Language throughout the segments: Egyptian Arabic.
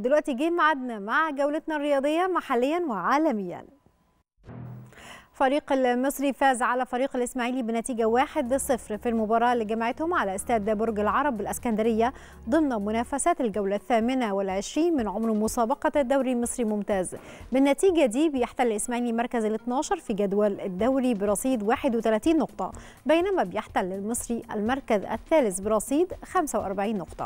ودلوقتي جه ميعادنا مع جولتنا الرياضية محليا وعالميا فريق المصري فاز على فريق الإسماعيلي بنتيجة 1-0 في المباراة اللي جمعتهم على استاد برج العرب بالأسكندرية ضمن منافسات الجولة الثامنة والعشرين من عمر مسابقة الدوري المصري ممتاز بالنتيجة دي بيحتل الإسماعيلي المركز ال 12 في جدول الدوري برصيد 31 نقطة بينما بيحتل المصري المركز الثالث برصيد 45 نقطة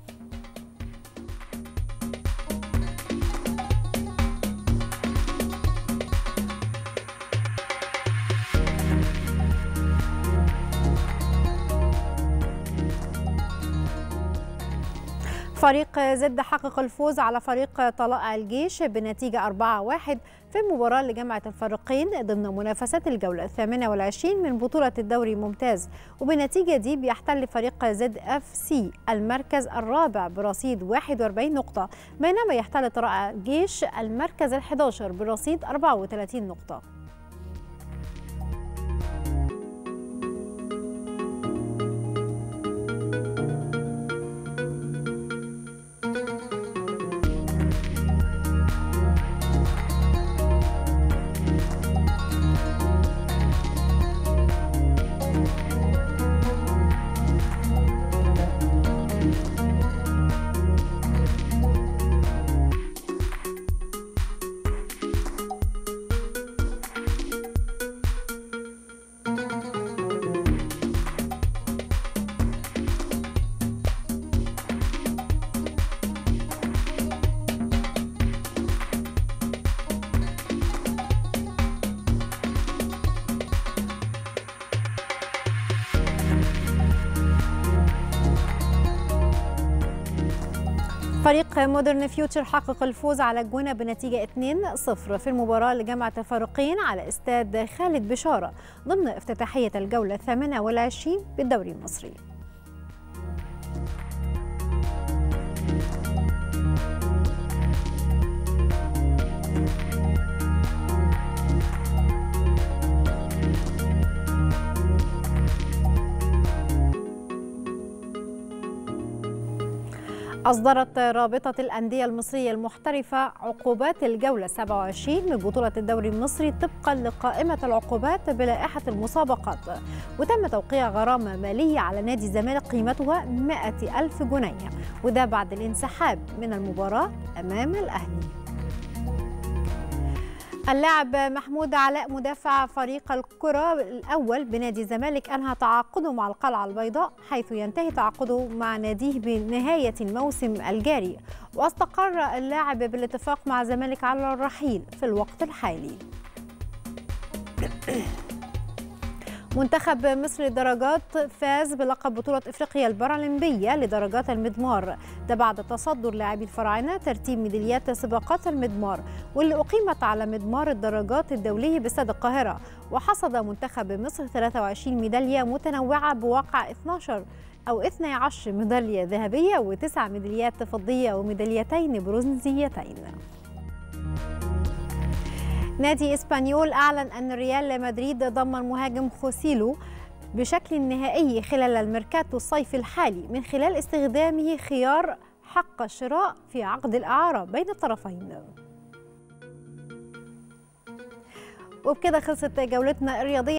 فريق زد حقق الفوز على فريق طلائع الجيش بنتيجة 4-1 في المباراة اللي جمعت الفريقين ضمن منافسات الجولة الثامنة والعشرين من بطولة الدوري الممتاز وبالنتيجة دي بيحتل فريق زد اف سي المركز الرابع برصيد 41 نقطة بينما يحتل طلائع الجيش المركز ال11 برصيد 34 نقطة فريق مودرن فيوتشر حقق الفوز على الجونة بنتيجة 2-0 في المباراة اللي جمعت الفريقين على استاد خالد بشارة ضمن افتتاحية الجولة الثامنة والعشرين بالدوري المصري أصدرت رابطة الأندية المصرية المحترفة عقوبات الجولة 27 من بطولة الدوري المصري طبقا لقائمة العقوبات بلائحة المسابقات وتم توقيع غرامة مالية على نادي الزمالك قيمتها 100 ألف جنيه وده بعد الانسحاب من المباراة أمام الأهلي اللاعب محمود علاء مدافع فريق الكرة الأول بنادي الزمالك أنهى تعاقده مع القلعة البيضاء حيث ينتهي تعاقده مع ناديه بنهاية الموسم الجاري واستقر اللاعب بالاتفاق مع الزمالك على الرحيل في الوقت الحالي منتخب مصر للدرجات فاز بلقب بطولة إفريقيا البارالمبية لدرجات المضمار ده بعد تصدر لاعبي الفراعنة ترتيب ميداليات سباقات المضمار واللي أقيمت على مضمار الدرجات الدولي باستاد القاهرة وحصد منتخب مصر 23 ميدالية متنوعة بواقع 12 أو 12 ميدالية ذهبية وتسع ميداليات فضية وميداليتين برونزيتين نادي اسبانيول اعلن ان ريال مدريد ضم المهاجم خوسيلو بشكل نهائي خلال الميركاتو الصيفي الحالي من خلال استخدامه خيار حق الشراء في عقد الاعاره بين الطرفين وبكده خلصت جولتنا الرياضيه